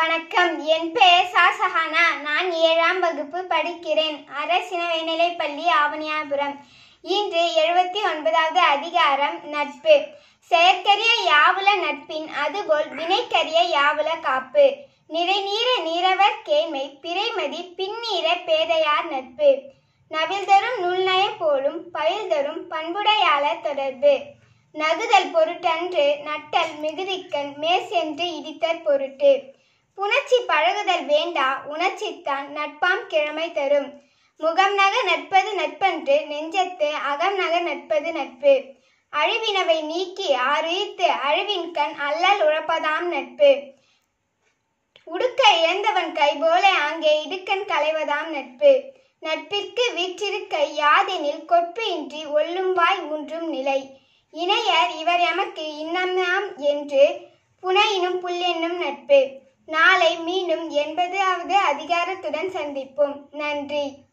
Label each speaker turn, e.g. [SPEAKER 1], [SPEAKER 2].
[SPEAKER 1] வணக்கம் என் பெயர் சாசஹானா நான் ஏழாம் வகுப்பு படிக்கிறேன் அரசின உயர்நிலைப்பள்ளி ஆவணியாபுரம் இன்று எழுபத்தி ஒன்பதாவது அதிகாரம் நட்பு செயற்கரிய யாவுல நட்பின் அதுபோல் வினைக்கரிய யாவுல காப்பு நிறைநீர நீரவர் கேமை பிறைமதி பின்னீர பேதையார் நட்பு நவில்தரும் நூல்நயம் போலும் பயில்தரும் பண்புடையாளர் தொடர்பு நகுதல் பொருட்டன்று நட்டல் மிகுதிக்கண் மேற்சென்று இடித்தற் பொருட்டு புணர்ச்சி பழகுதல் வேண்டா உணர்ச்சித்தான் நட்பாம் கிழமை தரும் முகம் நக நட்பது நட்பன்று நெஞ்சத்து அகம் நக நட்பது நட்பு அழிவினவை நீக்கி ஆறுயித்து அழிவின் கண் அல்லல் உழப்பதாம் நட்பு உடுக்க இழந்தவன் கை போல அங்கே இடுக்கண் களைவதாம் நட்பு நட்பிற்கு வீற்றிருக்கை யாதெனில் கொட்பு இன்றி ஒல்லும் வாய் ஊன்றும் நிலை இணையர் இவர் எமக்கு இன்னமாம் என்று புனையினும் புல்லென்னும் நட்பு நாளை மீண்டும் எண்பதாவது அதிகாரத்துடன் சந்திப்போம் நன்றி